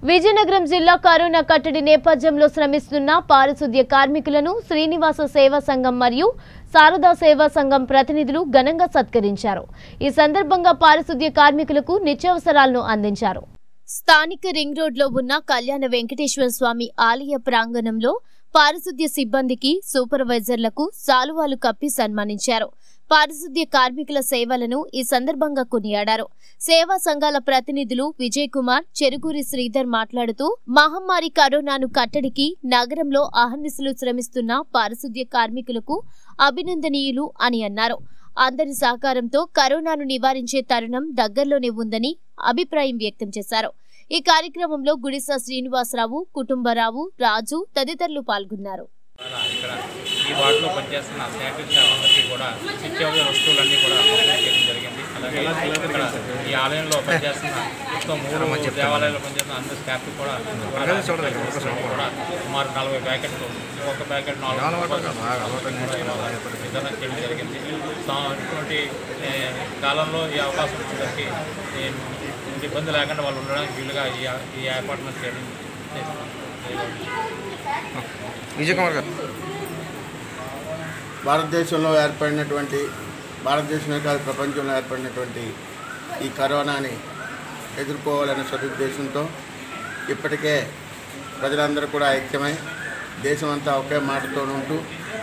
విజయనగరం జిల్లా కరోనా కట్టడి నేపథ్యంలో శ్రమిస్తున్న పారిశుద్ధ్య కార్మికులను శ్రీనివాస సేవా సంఘం మరియు శారదా సేవా సంఘం ప్రతినిధులు ఘనంగా సత్కరించారు ఈ సందర్భంగా పారిశుద్ధ్య కార్మికులకు నిత్యావసరాలను అందించారు స్థానిక రింగ్ రోడ్లో ఉన్న కళ్యాణ వెంకటేశ్వర స్వామి ఆలయ ప్రాంగణంలో పారిశుద్ధ్య సిబ్బందికి సూపర్వైజర్లకు సాలువాలు కప్పి సన్మానించారు పారిశుద్ధ్య కార్మికుల సేవలను ఈ సందర్భంగా కొనియాడారు సేవా సంఘాల ప్రతినిధులు విజయ్ కుమార్ చెరుకూరి శ్రీధర్ మాట్లాడుతూ మహమ్మారి కరోనాను కట్టడికి నగరంలో అహర్నిశలు శ్రమిస్తున్న పారిశుద్ధ్య కార్మికులకు అభినందనీయులు అని అన్నారు అందరి సహకారంతో కరోనాను నివారించే తరుణం దగ్గరలోనే ఉందని అభిప్రాయం వ్యక్తం చేశారు ఈ కార్యక్రమంలో గుడిసా శ్రీనివాసరావు కుటుంబరావు రాజు తదితరులు పాల్గొన్నారు ఇక్కడ ఈ వార్డులో పనిచేస్తున్న శానిటరీ స్టాఫ్ అందరికీ కూడా నిత్యావసర వస్తువులన్నీ కూడా పంపిణీ చేయడం జరిగింది అలాగే ఇక్కడ ఈ ఆలయంలో పనిచేస్తున్న మొత్తం మూడు దేవాలయాల్లో పనిచేస్తున్న అందరి స్టాఫ్ కూడా కూడా సుమారు నలభై ప్యాకెట్లు ఒక ప్యాకెట్ నాలుగు విధానం చేయడం జరిగింది సా- ఇటువంటి ఏ, కాలంలో ఈ అవకాశం వచ్చేసరికి ఏ, ఇబ్బంది లేకుండా వాళ్ళు ఉండడానికి వీలుగా ఈ ఈ ఏర్పాట్లను చేయడం చేస్తున్నాం విజయ్ కుమార్ గారు భారతదేశంలో ఏర్పడినటువంటి భారతదేశమే కాదు ప్రపంచంలో ఏర్పడినటువంటి ఈ కరోనాని ఎదుర్కోవాలనే సదుద్దేశంతో ఇప్పటికే ప్రజలందరూ కూడా ఐక్యమై దేశమంతా ఒకే మాటతో ఉంటూ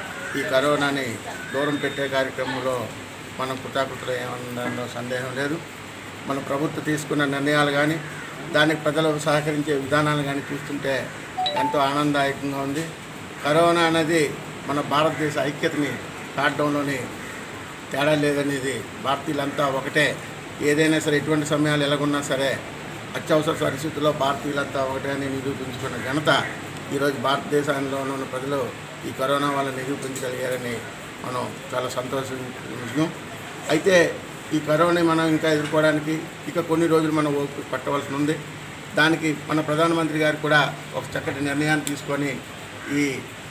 ఈ కరోనాని దూరం పెట్టే కార్యక్రమంలో మనం కృతజ్ఞతలు ఏమన్నా సందేహం లేదు మన ప్రభుత్వం తీసుకున్న నిర్ణయాలు కానీ దానికి ప్రజలు సహకరించే విధానాలు కానీ చూస్తుంటే ఎంతో ఆనందదాయకంగా ఉంది కరోనా అనేది మన భారతదేశ ఐక్యతని కాటడంలోని తేడా లేదనేది భారతీయులంతా ఒకటే ఏదైనా సరే ఎటువంటి సమయాలు ఎలాగున్నా సరే అత్యవసర పరిస్థితుల్లో భారతీయులంతా ఒకటే అని నిరూపించుకున్న ఘనత ఈరోజు భారతదేశంలో ఉన్న ప్రజలు ఈ కరోనా వల్ల నిరూపించగలిగారని మనం చాలా సంతోషం అయితే ఈ కరోనా మనం ఇంకా ఎదుర్కోవడానికి ఇక కొన్ని రోజులు మనం ఓపిక పట్టవలసి ఉంది దానికి మన ప్రధానమంత్రి గారు కూడా ఒక చక్కటి నిర్ణయాన్ని తీసుకొని ఈ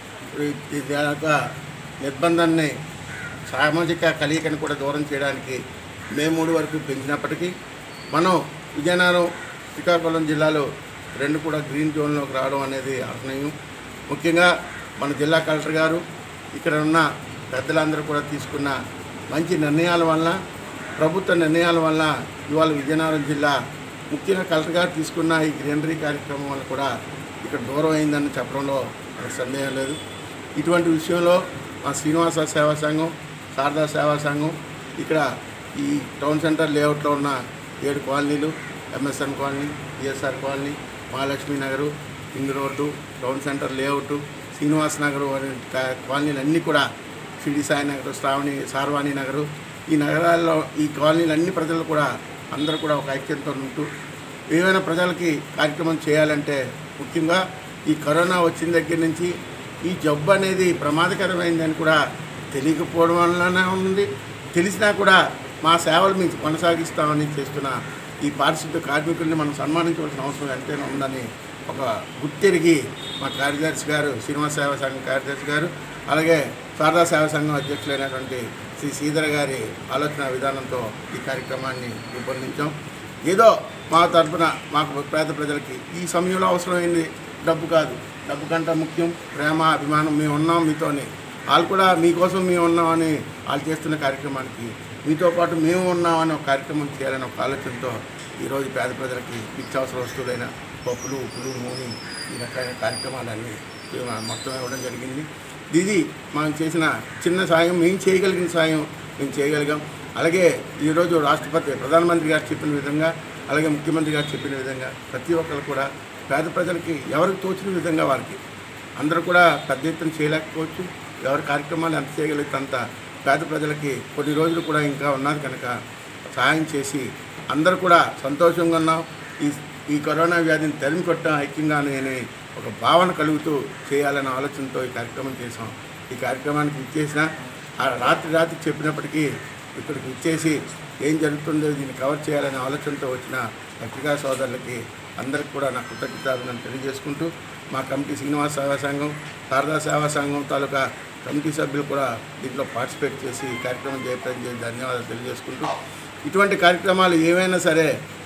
ఈ- ఈ యొక్క నిర్బంధాన్ని సామాజిక కలయికను కూడా దూరం చేయడానికి మే మూడు వరకు పెంచినప్పటికీ మనం విజయనగరం శ్రీకాకుళం జిల్లాలో రెండు కూడా గ్రీన్ జోన్లోకి రావడం అనేది అర్హనీయం ముఖ్యంగా మన జిల్లా కలెక్టర్ గారు ఇక్కడ ఉన్న పెద్దలందరూ కూడా తీసుకున్న మంచి నిర్ణయాల వల్ల ప్రభుత్వ నిర్ణయాల వల్ల ఇవాళ విజయనగరం జిల్లా ముఖ్యంగా కలెక్టర్ గారు తీసుకున్న ఈ గ్రీనరీ కార్యక్రమం వల్ల కూడా ఇక్కడ దూరం అయిందని చెప్పడంలో మనకు సందేహం లేదు ఇటువంటి విషయంలో మా శ్రీనివాస సేవా సంఘం శారదా సేవా సంఘం ఇక్కడ ఈ టౌన్ సెంటర్ లేఅవుట్లో ఉన్న ఏడు కాలనీలు MSN colony ESR colony Mahalakshmi Nagar ring road town centre layout Srinivas Nagar అనే కా- కాలనీలు అన్నీ కూడా షిరిడి సాయి నగరు శ్రావణి సార్వాణి నగరు ఈ నగరాల్లో ఈ కాలనీలు అన్ని ప్రజలు కూడా అందరూ కూడా ఒక ఐక్యంతో ఉంటూ ఏమైనా ప్రజలకి కార్యక్రమం చేయాలంటే ముఖ్యంగా ఈ కరోనా వచ్చిన దగ్గర నుంచి ఈ జబ్బు అనేది ప్రమాదకరమైందని కూడా తెలియకపోవడం వల్లనే ఉంది తెలిసినా కూడా మా సేవలు మేము కొనసాగిస్తామని చేస్తున్న ఈ పారిశుద్ధ కార్మికుల్ని మనం సన్మానించవలసిన అవసరం ఎంతైనా ఉందని ఒక గుర్తెరిగి మా కార్యదర్శి గారు శ్రీనివాస సేవా సంఘం కార్యదర్శి గారు అలాగే శారదా సేవా సంఘం అధ్యక్షులైనటువంటి శ్రీ శ్రీధర్ గారి ఆలోచన విధానంతో ఈ కార్యక్రమాన్ని రూపొందించాం ఏదో మా తరపున మాకు పేద ప్రజలకి ఈ సమయంలో అవసరమైంది డబ్బు కాదు డబ్బు కంటే ముఖ్యం ప్రేమ అభిమానం మేము ఉన్నాం మీతోని వాళ్ళు కూడా మీకోసం మేము ఉన్నామని వాళ్ళు చేస్తున్న కార్యక్రమానికి మీతో పాటు మేము ఉన్నామని ఒక కార్యక్రమం చేయాలని ఒక ఆలోచనతో ఈరోజు పేద ప్రజలకి నిత్యావసర వస్తువులైన పప్పులు ఉప్పులు నూనె ఈ రకమైన కార్యక్రమాలన్నీ మొత్తం ఇవ్వడం జరిగింది ఇది మనం చేసిన చిన్న సాయం మేము చేయగలిగిన సాయం మేము చేయగలిగాం అలాగే ఈరోజు రాష్ట్రపతి ప్రధానమంత్రి గారు చెప్పిన విధంగా అలాగే ముఖ్యమంత్రి గారు చెప్పిన విధంగా ప్రతి ఒక్కరు కూడా పేద ప్రజలకి ఎవరికి తోచిన విధంగా వారికి అందరూ కూడా పెద్ద ఎత్తున చేయలేకపోవచ్చు ఎవరి కార్యక్రమాలు ఎంత చేయగలిగితే అంత పేద ప్రజలకి కొన్ని రోజులు కూడా ఇంకా ఉన్నది కనుక సహాయం చేసి అందరూ కూడా సంతోషంగా ఉన్నాం ఈ ఈ కరోనా వ్యాధిని తరిమి కొట్టాం ఐక్యంగా అని ఒక భావన కలుగుతూ చేయాలనే ఆలోచనతో ఈ కార్యక్రమం చేసాం ఈ కార్యక్రమానికి ఇచ్చేసిన ఆ రాత్రి రాత్రి చెప్పినప్పటికీ ఇక్కడికి ఇచ్చేసి ఏం జరుగుతుందో దీన్ని కవర్ చేయాలనే ఆలోచనతో వచ్చిన పత్రికా సోదరులకి అందరికి కూడా నా కృతజ్ఞతలను తెలియజేసుకుంటూ మా కమిటీ శ్రీనివాస సేవా సంఘం శారదా సేవా సంఘం తాలూకా కమిటీ సభ్యులు కూడా దీంట్లో పార్టిసిపేట్ చేసి ఈ కార్యక్రమం జయప్రదం చేసి ధన్యవాదాలు తెలియజేసుకుంటూ ఇటువంటి కార్యక్రమాలు ఏవైనా సరే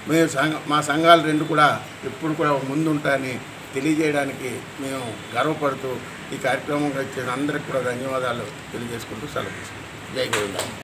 మేము సంఘ మా సంఘాలు రెండు కూడా ఎప్పుడు కూడా ముందుంటాయని తెలియజేయడానికి మేము గర్వపడుతూ ఈ కార్యక్రమం ఇచ్చిన అందరికి కూడా ధన్యవాదాలు తెలియజేసుకుంటూ సెలవు తీసుకుంటాం జై గోవిందా